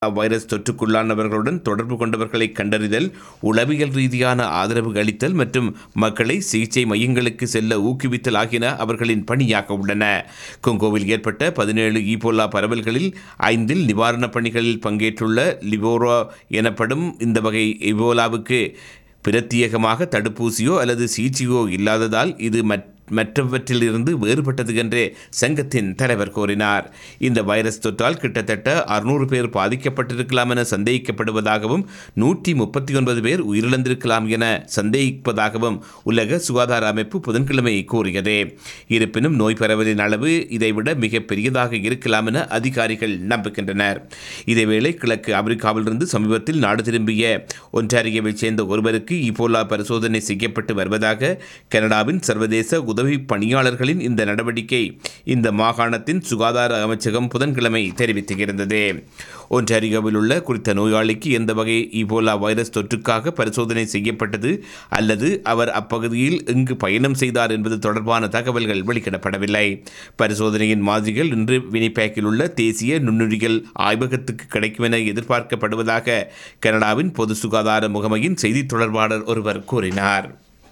Virus தொற்றுக்குள்ளானவர்களுடன் தொடர்பு கொண்டவர்களை கண்டறிதல் உளவியல் ரீதியான ஆதரவு அளித்தல் மற்றும் மக்களை சிகிச்சை மையங்களுக்கு செல்ல ஊக்குவித்தல் ஆகியன அவர்களின் பணியாக உள்ளன கொங்கோவில் ஏற்பட்ட பதினேழு ஈபோலா பரவல்களில் ஐந்தில் நிவாரணப் பணிகளில் பங்கேற்றுள்ள லிபோரா எனப்படும் இந்த வகை இபோலாவுக்கு பிரத்யேகமாக தடுப்பூசியோ அல்லது சிகிச்சையோ இல்லாததால் இது மற்ற மற்றவற்றிலிருந்து வேறுபட்டது என்று சங்கத்தின் தலைவர் கூறினார் இந்த வைரஸ் தொற்றால் கிட்டத்தட்ட அறுநூறு பேர் பாதிக்கப்பட்டிருக்கலாம் என சந்தேகிக்கப்படுவதாகவும் நூற்றி முப்பத்தி ஒன்பது பேர் உயிரிழந்திருக்கலாம் என சந்தேகிப்பதாகவும் உலக சுகாதார அமைப்பு புதன்கிழமை கூறியது இருப்பினும் நோய் பரவலின் அளவு இதைவிட மிக பெரியதாக இருக்கலாம் என அதிகாரிகள் நம்புகின்றனர் இதேவேளை கிழக்கு ஆப்பிரிக்காவிலிருந்து சமீபத்தில் நாடு திரும்பிய ஒன்டாரியோவைச் சேர்ந்த ஒருவருக்கு இபோலா பரிசோதனை செய்யப்பட்டு வருவதாக கனடாவின் சர்வதேச உதவி பணியாளர்களின் இந்த நடவடிக்கை இந்த மாகாணத்தின் சுகாதார அமைச்சகம் புதன்கிழமை தெரிவித்திருந்தது ஒன்டாரியோவில் உள்ள குறித்த நோயாளிக்கு எந்த வகை இபோலா வைரஸ் தொற்றுக்காக பரிசோதனை செய்யப்பட்டது அல்லது அவர் அப்பகுதியில் எங்கு பயணம் செய்தார் என்பது தொடர்பான தகவல்கள் வெளியிடப்படவில்லை பரிசோதனையின் மாதிரிகள் இன்று வினிபேக்கில் உள்ள தேசிய நுண்ணுயிரியல் ஆய்வகத்துக்கு கிடைக்கும் என எதிர்பார்க்கப்படுவதாக கனடாவின் பொது சுகாதார முகமையின் செய்தித் தொடர்பாளர் ஒருவர் கூறினார்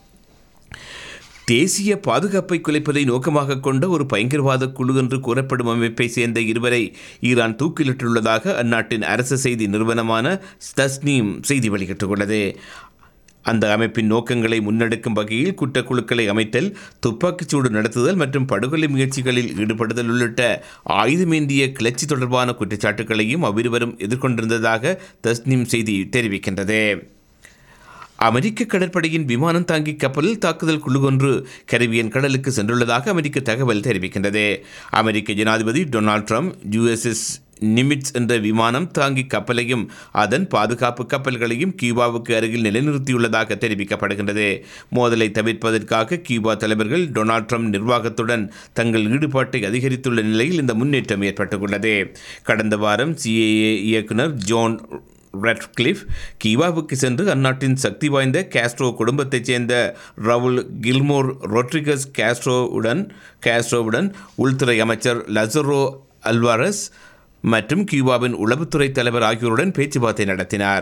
தேசிய பாதுகாப்பை குலைப்பதை நோக்கமாக கொண்ட ஒரு பயங்கரவாத குழு என்று கூறப்படும் அமைப்பை சேர்ந்த இருவரை ஈரான் தூக்கிலிட்டுள்ளதாக அந்நாட்டின் அரசு செய்தி நிறுவனமான ஸ்தஸ்னீம் செய்தி வெளியிட்டுள்ளது அந்த அமைப்பின் நோக்கங்களை முன்னெடுக்கும் வகையில் குற்றக்குழுக்களை அமைத்தல் துப்பாக்கிச்சூடு நடத்துதல் மற்றும் படுகொலை முயற்சிகளில் ஈடுபடுதல் உள்ளிட்ட ஆயுதமேந்திய கிளர்ச்சி தொடர்பான குற்றச்சாட்டுகளையும் அவ்விருவரும் எதிர்கொண்டிருந்ததாக தஸ்னீம் செய்தி தெரிவிக்கின்றது அமெரிக்க கடற்படையின் விமானம் தாங்கி கப்பலில் தாக்குதல் குழு ஒன்று கரிபியன் கடலுக்கு சென்றுள்ளதாக அமெரிக்க தகவல் தெரிவிக்கின்றது அமெரிக்க ஜனாதிபதி டொனால்ட் ட்ரம்ப் யுஎஸ்எஸ் நிமிட்ஸ் என்ற விமானம் தாங்கி கப்பலையும் அதன் பாதுகாப்பு கப்பல்களையும் கியூபாவுக்கு அருகில் நிலைநிறுத்தியுள்ளதாக தெரிவிக்கப்படுகின்றது மோதலை தவிர்ப்பதற்காக கியூபா தலைவர்கள் டொனால்ட் ட்ரம்ப் நிர்வாகத்துடன் தங்கள் ஈடுபாட்டை அதிகரித்துள்ள நிலையில் இந்த முன்னேற்றம் ஏற்பட்டுள்ளது கடந்த வாரம் சிஏஏ இயக்குனர் ஜோன் ரெட்கிளிஃப் கீவாவுக்கு சென்று அந்நாட்டின் சக்தி வாய்ந்த காஸ்ட்ரோ குடும்பத்தைச் சேர்ந்த ரவுல் கில்மோர் ரொட்ரிகஸ் காஸ்ட்ரோவுடன் காஸ்ட்ரோவுடன் உள்துறை அமைச்சர் லசரோ அல்வாரஸ் மற்றும் கியூபாவின் உளவுத்துறை தலைவர் ஆகியோருடன் பேச்சுவார்த்தை நடத்தினார்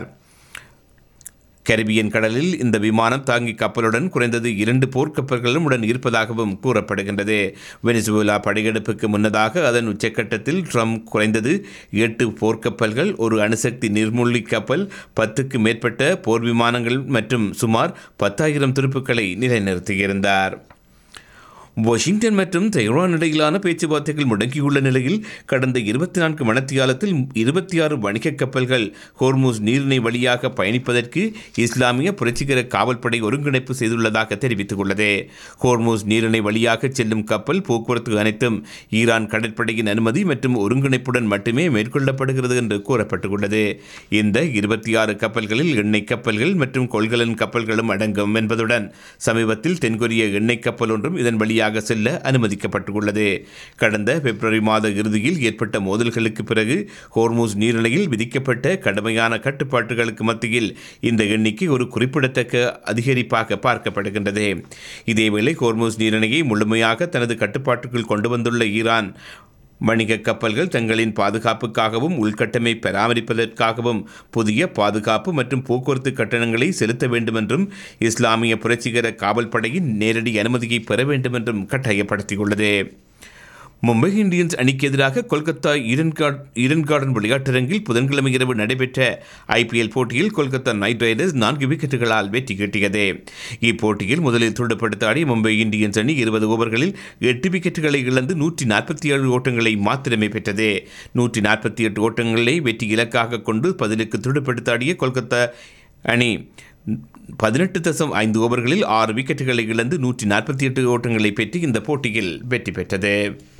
கரிபியன் கடலில் இந்த விமானம் தாங்கி கப்பலுடன் குறைந்தது இரண்டு போர்க்கப்பல்களும் உடன் இருப்பதாகவும் கூறப்படுகின்றது வெனிசுவேலா படையெடுப்புக்கு முன்னதாக அதன் உச்சக்கட்டத்தில் ட்ரம்ப் குறைந்தது எட்டு போர்க்கப்பல்கள் ஒரு அணுசக்தி நீர்மூழ்கி கப்பல் பத்துக்கு மேற்பட்ட போர் விமானங்கள் மற்றும் சுமார் பத்தாயிரம் துருப்புக்களை நிலைநிறுத்தியிருந்தார் வாஷிங்டன் மற்றும் தெஹ்ரான் இடையிலான பேச்சுவார்த்தைகள் முடங்கியுள்ள நிலையில் கடந்த இருபத்தி நான்கு மணத்தியாலத்தில் இருபத்தி ஆறு வணிக கப்பல்கள் ஹோர்மூஸ் நீரிணை வழியாக பயணிப்பதற்கு இஸ்லாமிய புரட்சிகர காவல்படை ஒருங்கிணைப்பு செய்துள்ளதாக தெரிவித்துள்ளது ஹோர்மூஸ் நீரிணை வழியாக செல்லும் கப்பல் போக்குவரத்து அனைத்தும் ஈரான் கடற்படையின் அனுமதி மற்றும் ஒருங்கிணைப்புடன் மட்டுமே மேற்கொள்ளப்படுகிறது என்று கூறப்பட்டுள்ளது இந்த இருபத்தி ஆறு கப்பல்களில் எண்ணெய் கப்பல்கள் மற்றும் கொள்கலன் கப்பல்களும் அடங்கும் என்பதுடன் சமீபத்தில் தென்கொரிய எண்ணெய் கப்பல் ஒன்றும் இதன் வழியாக வழியாக செல்ல அனுமதிக்கப்பட்டுள்ளது கடந்த பிப்ரவரி மாத இறுதியில் ஏற்பட்ட மோதல்களுக்கு பிறகு ஹோர்மூஸ் நீரிணையில் விதிக்கப்பட்ட கடுமையான கட்டுப்பாட்டுகளுக்கு மத்தியில் இந்த எண்ணிக்கை ஒரு குறிப்பிடத்தக்க அதிகரிப்பாக பார்க்கப்படுகின்றது இதேவேளை ஹோர்மூஸ் நீரிணையை முழுமையாக தனது கட்டுப்பாட்டுக்குள் கொண்டு வந்துள்ள ஈரான் வணிக கப்பல்கள் தங்களின் பாதுகாப்புக்காகவும் உள்கட்டமை பராமரிப்பதற்காகவும் புதிய பாதுகாப்பு மற்றும் போக்குவரத்து கட்டணங்களை செலுத்த வேண்டும் என்றும் இஸ்லாமிய புரட்சிகர காவல் படையின் நேரடி அனுமதியை பெற வேண்டும் என்றும் கட்டாயப்படுத்தியுள்ளது மும்பை இந்தியன்ஸ் அணிக்கு எதிராக கொல்கத்தா ஈடன் கார்ட் ஈடன் கார்டன் விளையாட்டரங்கில் புதன்கிழமை இரவு நடைபெற்ற ஐபிஎல் போட்டியில் கொல்கத்தா நைட் ரைடர்ஸ் நான்கு விக்கெட்டுகளால் வெற்றி கிட்டியது இப்போட்டியில் முதலில் துடுப்படுத்த ஆடிய மும்பை இந்தியன்ஸ் அணி இருபது ஓவர்களில் எட்டு விக்கெட்டுகளை இழந்து நூற்றி நாற்பத்தி ஏழு ஓட்டங்களை மாத்திரமே பெற்றது நூற்றி நாற்பத்தி எட்டு ஓட்டங்களை வெற்றி இலக்காக கொண்டு பதிலுக்கு துடுப்படுத்த ஆடிய கொல்கத்தா அணி பதினெட்டு தசம் ஐந்து ஓவர்களில் ஆறு விக்கெட்டுகளை இழந்து நூற்றி நாற்பத்தி எட்டு ஓட்டங்களை பெற்று இந்த போட்டியில் வெற்றி பெற்றது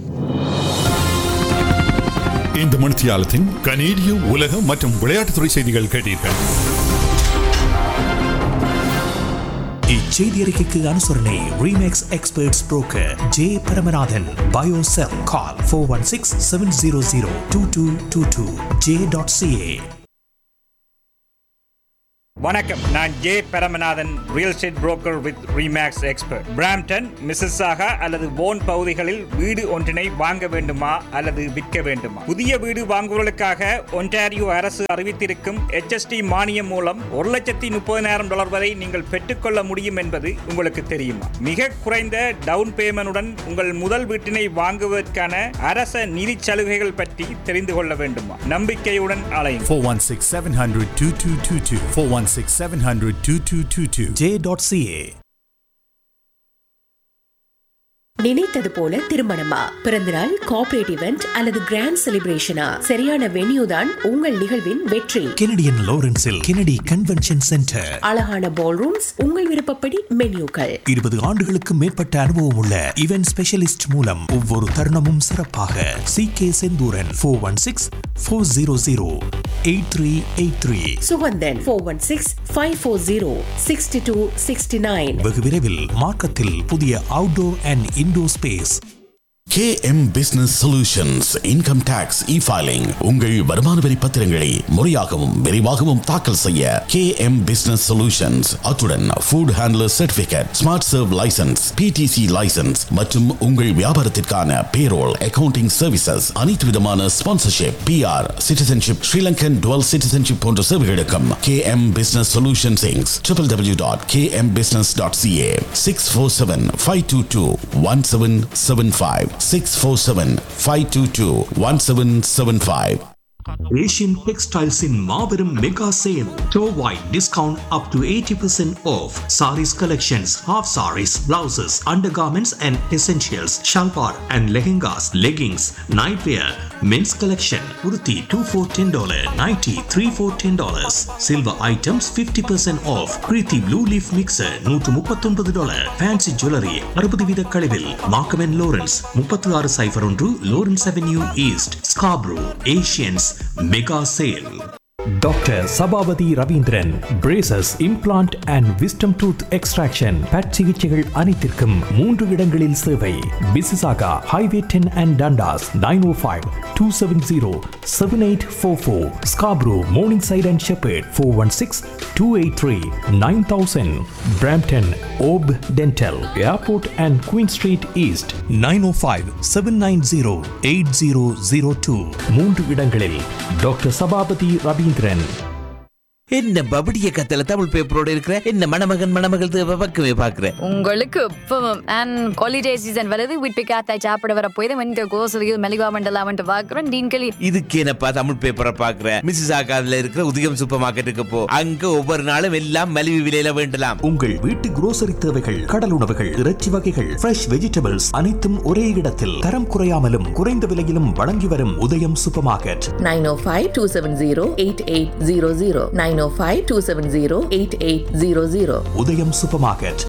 இந்த மணித்தியாலத்தின் கனேடிய உலக மற்றும் விளையாட்டுத்துறை செய்திகள் கேட்டீர்கள் இச்செய்தி அறிக்கைக்கு அனுசரணை Remax experts broker J Paramanathan பயோசெல் call four one six seven zero zero two two two two J dot CA வணக்கம் நான் J Paramanathan real estate broker with Remax expert Brampton Mississauga அல்லது போன் பகுதிகளில் வீடு ஒன்றினை வாங்க வேண்டுமா அல்லது விற்க வேண்டுமா புதிய வீடு வாங்குவதற்காக ஒன்டாரியோ அரசு அறிவித்திருக்கும் HST மானியம் மூலம் ஒரு லட்சத்தி முப்பதினாயிரம் டாலர் வரை நீங்கள் பெற்றுக்கொள்ள முடியும் என்பது உங்களுக்கு தெரியுமா மிக குறைந்த டவுன் பேமெண்டுடன் உங்கள் முதல் வீட்டினை வாங்குவதற்கான அரச நிதி சலுகைகள் பற்றி தெரிந்து கொள்ள வேண்டுமா நம்பிக்கையுடன் அலையும் 416 700 2222. 416 700 2222. J.ca நினைத்தது போல திருமணமா பிறந்தநாள் கார்ப்பரேட் இவெண்ட் அல்லது கிராண்ட் செலிப்ரேஷனா சரியான வென்யூ தான் உங்கள் நிகழ்வின் வெற்றி கெனடியன் லாரன்ஸில் கெனடி கன்வென்ஷன் சென்டர் அழகான பால் ரூம்ஸ் உங்கள் விருப்பப்படி மென்யூக்கள் இருபது ஆண்டுகளுக்கு மேற்பட்ட அனுபவம் உள்ள இவென்ட் ஸ்பெஷலிஸ்ட் மூலம் ஒவ்வொரு தருணமும் சிறப்பாக C K Senthooran four one six four zero zero eight three eight three Suganthan four one six five four zero sixty two sixty nine வெகு விரைவில் மார்க்கத்தில் புதிய outdoor and indoor space KM Business Solutions Income Tax E-Filing உங்கள் வருமான வரி பத்திரங்களை முறையாகவும் விரைவாகவும் தாக்கல் செய்ய KM Business Solutions அத்துடன் Food Handler Certificate Smart Serve License PTC License மற்றும் உங்கள் வியாபாரத்திற்கான Payroll Accounting Services அனைத்து விதமான Sponsorship PR Citizenship Sri Lankan Dual Citizenship போன்ற சேவைகளுக்கும் KM Business Solutions Inc. www.kmbusiness.ca 647-522-1775 647-522-1775 Asian டெக்ஸ்டைல்ஸின் மாபெரும் மெகா சேல் டோவாய் discount up to eighty percent off saris collections half saris blouses under garments and essentials shalwar and lehengas leggings night wear men's collection உருத்தி two four ten dollar nighty three four ten dollars silver items fifty percent off Preethi blue leaf mixer நூற்று முப்பத்தொன்பது dollar fancy jewellery அறுபது வீத கழிவில் மார்க்கமென் Lawrence முப்பத்தி ஆறு cipher ஒன்று Lawrence Avenue East Scarborough Asians mega sale doctor Sabapathy Raveendran braces implant and wisdom tooth extraction பட் சிகிச்சைகள் அனைத்திற்கும் மூன்று இடங்களில் சேவை Mississauga highway ten and Dundas nine O five two seven zero seven eight four four Scarborough Morningside and Sheppard four one six two eight three nine thousand Brampton ஓப் dental airport and Queen street east nine O five seven nine zero eight zero zero two மூன்று இடங்களில் doctor Sabapathy Ravindran என்ன பபடிய கத்தல தமிழ் பேப்பரோட இருக்கிற என்ன மணமகன் மணமகள் தேவை பக்கமே பாக்குறேன் உங்களுக்கு இப்பவும் அண்ட் ஹாலிடே சீசன் வருது வீட்டு காத்தாய் சாப்பிட வர போய் இந்த கோசலியில் மெலிவா மண்டலாமன்ட்டு பார்க்குறோம் டீன்களி இதுக்கு என்னப்பா தமிழ் பேப்பரை பாக்குற மிஸ்ஸஸ் ஆகாதுல இருக்கிற உதயம் சூப்பர் மார்க்கெட்டுக்கு போ அங்க ஒவ்வொரு நாளும் எல்லாம் மலிவு விலையில வேண்டலாம் உங்கள் வீட்டு grocery தேவைகள் கடல் உணவுகள் இறைச்சி வகைகள் ஃப்ரெஷ் வெஜிடபிள்ஸ் அனைத்தும் ஒரே இடத்தில் தரம் குறையாமலும் குறைந்த விலையிலும் வழங்கி வரும் Udayam supermarket nine O five two seven zero eight eight zero zero nine O five two seven zero eight eight zero zero Udayam super market